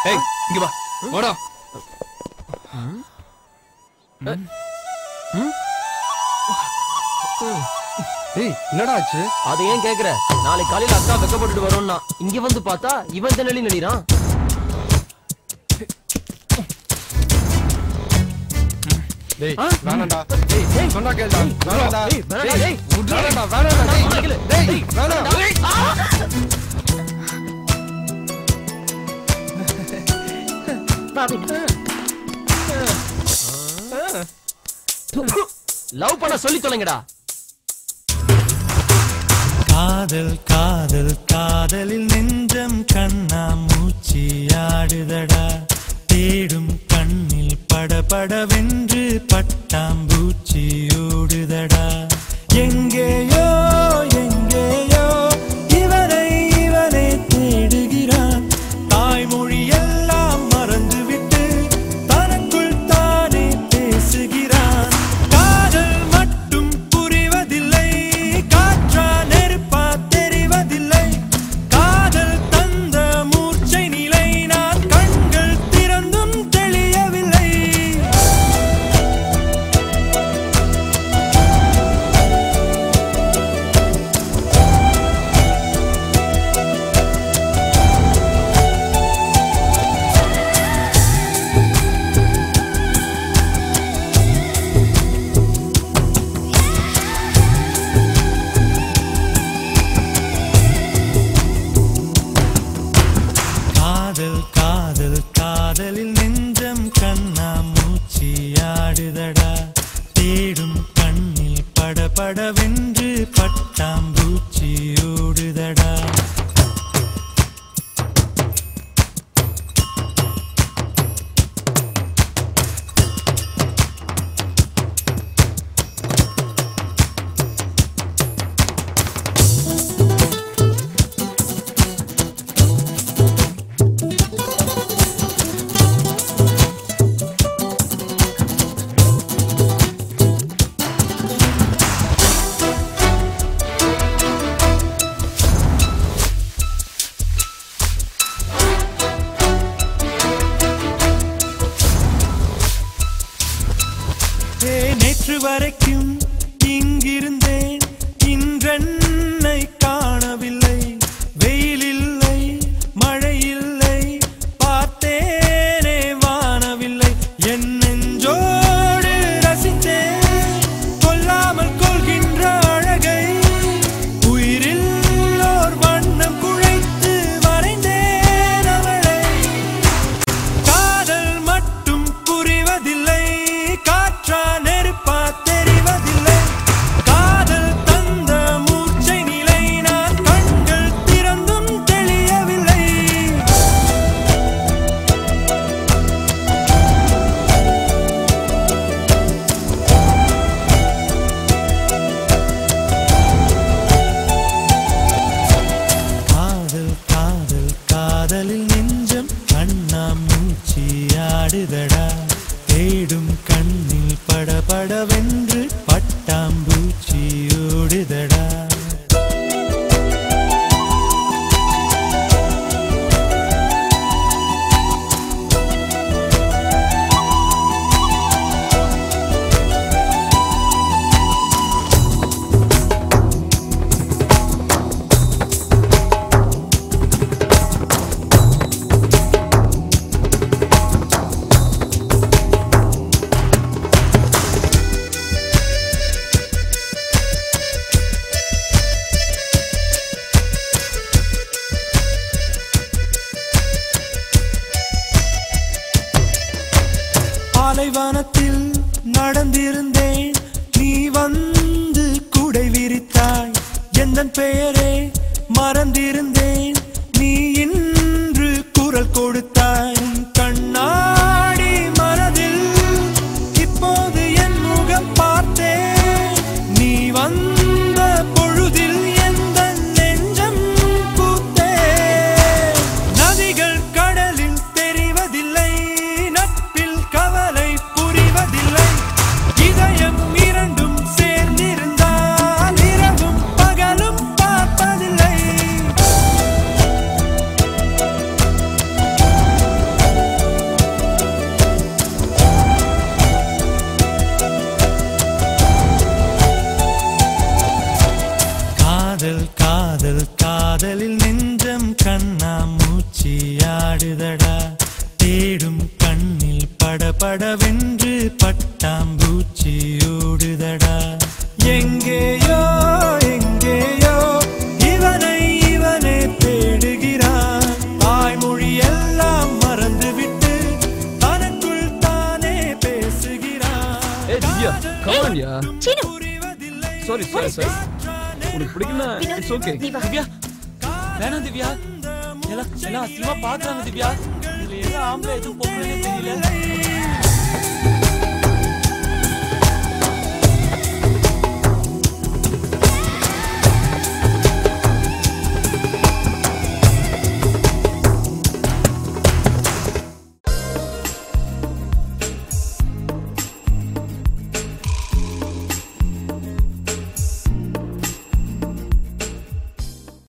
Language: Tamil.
ஏய் இங்க வா வாடா ஏய் என்னடா ஆச்சு அதை ஏன் கேக்குற நாளைக்கு காலையில அக்கா வெக்கப்பட்டுட்டு வரோம்னா இங்க வந்து பார்த்தா இவன் திணறி நடிறான் டேய் வேணாம்டா டேய் சொன்னா கேளுடா வேணாம்டா ஏய், வேணாம்டா, டேய். வேணாம்டா வேணாம்டா டேய் சொன்னா கேளு. டேய் டேய், வேணாம் லவ் பண்ண சொல்லி தொலைங்கடா காதல் காதல் காதலில் நெஞ்சம் கண்ணா மூச்சியாடுதடா தேடும் கண்ணில் படபடவென்று பட்டாம்பூச்சி ஓடுதடா எங்கேயோ எங்கேயோ இவனை இவனை தேடுகிறான் தாய்மொழி எல்லாம் மறந்துவிட்டு தனக்குள் தானே பேசுகிறான் காதல் மட்டும் புரிவதில்லை காற்றா நெருப்பா தெரிவதில்லை காதல் தந்த மூர்ச்சை நிலை நான் கண்கள் திறந்தும் தெளியவில்லை காதல் காதல் காதலில் நெஞ்சம் கண்ணா மூச்சியாடுதடா தேடும் கண்ணில் படபடவென்று பட்டாம்பூச்சி ஓடுதடா ஏ, நேற்று வரைக்கும் இங்கிருந்தேன் இன்றென்னை காணவில்லை வெயில் இல்லை மழை இல்லை பார்த்தேனே வானவில்லை என் நெஞ்சோடு ரசித்தேன் கொல்லாமல் கொள்கின்ற அழகை உயிரில் ஓர் வண்ணம் குழைத்து வரைந்தேன் அவளை காதல் மட்டும் புரிவதில்லை காற்றா நெருப்பா தெரிவதில்லை காதல் தந்த மூச்சை நிலை நான் கண்கள் திறந்தும் தெளியவில்லை காதல் காதல் காதலில் நெஞ்சம் கண்ணா மூச்சியாடுதடா தேடும் கண்ணில் படபடவென்று பட்டாம்பூச்சி ஓடுதடா பாலைவனத்தில் நடந்திருந்தேன் நீ வந்து குடை விரித்தாய் எந்த பெயரே மறந்திருந்தேன் நீ இன்று குரல் கொடுத்தாய் உன் கண்ணாடி மனதில் இப்போது என் முகம் பார்த்தேன் நீ வந்த பொழுதில் எந்த நெஞ்சம் பூத்தே நதிகள் கடலில் தெரிவதில்லை நட்பில் கவலை புரிவதில்லை இதயம் இரண்டும் சேர்ந்திருந்தால் இரவும் பகலும் பார்ப்பதில்லை தீயோடுதடா எங்கேயோ எங்கேயோ இவனை இவனே தேடுகிறான் தாய்மொழி எல்லாம் மறந்துவிட்டு தனக்குள் தானே பேசுகிறான் ஏய் திவ்யா கமான் யா சீனு சாரி சாரி சாரி உனக்கு பிடிக்கல வினோத், இட்ஸ் ஓகே நீ வா. திவ்யா வேணாம் திவ்யா எல்லாம் எல்லாம் அசிங்கமா பாக்குறாங்க திவ்யா இதுல எது ஆம்பளை எதுவும் பொம்பளைன்னு தெரியல